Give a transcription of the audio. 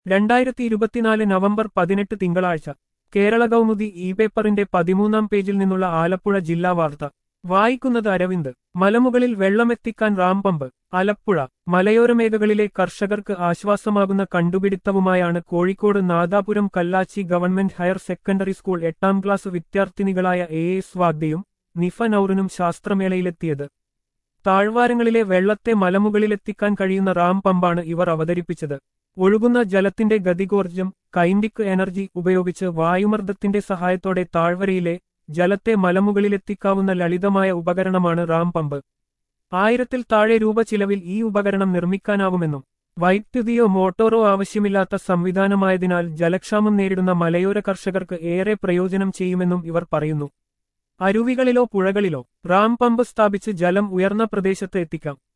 രണ്ടായിരത്തി ഇരുപത്തിനാല് നവംബർ പതിനെട്ട് തിങ്കളാഴ്ച കേരള കൗമുദി ഇ പേപ്പറിന്റെ പതിമൂന്നാം പേജിൽ നിന്നുള്ള ആലപ്പുഴ ജില്ലാ വാർത്ത വായിക്കുന്നത് അരവിന്ദ് മലമുകളിൽ വെള്ളമെത്തിക്കാൻ റാംപമ്പ് ആലപ്പുഴ മലയോര മേഖലകളിലെ കർഷകർക്ക് ആശ്വാസമാകുന്ന കണ്ടുപിടുത്തവുമായാണ് Kozhikode Nadapuram Kallachi government higher secondary school എട്ടാം ക്ലാസ് വിദ്യാർത്ഥിനികളായ എ എസ് വാഗ്ദയും നിഫ നൌറിനും ശാസ്ത്രമേളയിലെത്തിയത് താഴ്വാരങ്ങളിലെ വെള്ളത്തെ മലമുകളിലെത്തിക്കാൻ കഴിയുന്ന റാം പമ്പാണ് ഇവർ അവതരിപ്പിച്ചത് ഒഴുകുന്ന ജലത്തിന്റെ ഗതികോർജം കൈൻഡിക് എനർജി ഉപയോഗിച്ച് വായുമർദ്ദത്തിന്റെ സഹായത്തോടെ താഴ്വരയിലെ ജലത്തെ മലമുകളിലെത്തിക്കാവുന്ന ലളിതമായ ഉപകരണമാണ് റാം പമ്പ് ആയിരത്തിൽ താഴെ രൂപ ചിലവിൽ ഈ ഉപകരണം നിർമ്മിക്കാനാവുമെന്നും വൈദ്യുതിയോ മോട്ടോറോ ആവശ്യമില്ലാത്ത സംവിധാനമായതിനാൽ ജലക്ഷാമം നേരിടുന്ന മലയോര കർഷകർക്ക് ഏറെ പ്രയോജനം ചെയ്യുമെന്നും ഇവർ പറയുന്നു അരുവികളിലോ പുഴകളിലോ റാം പമ്പ് സ്ഥാപിച്ച് ജലം ഉയർന്ന പ്രദേശത്ത് എത്തിക്കാം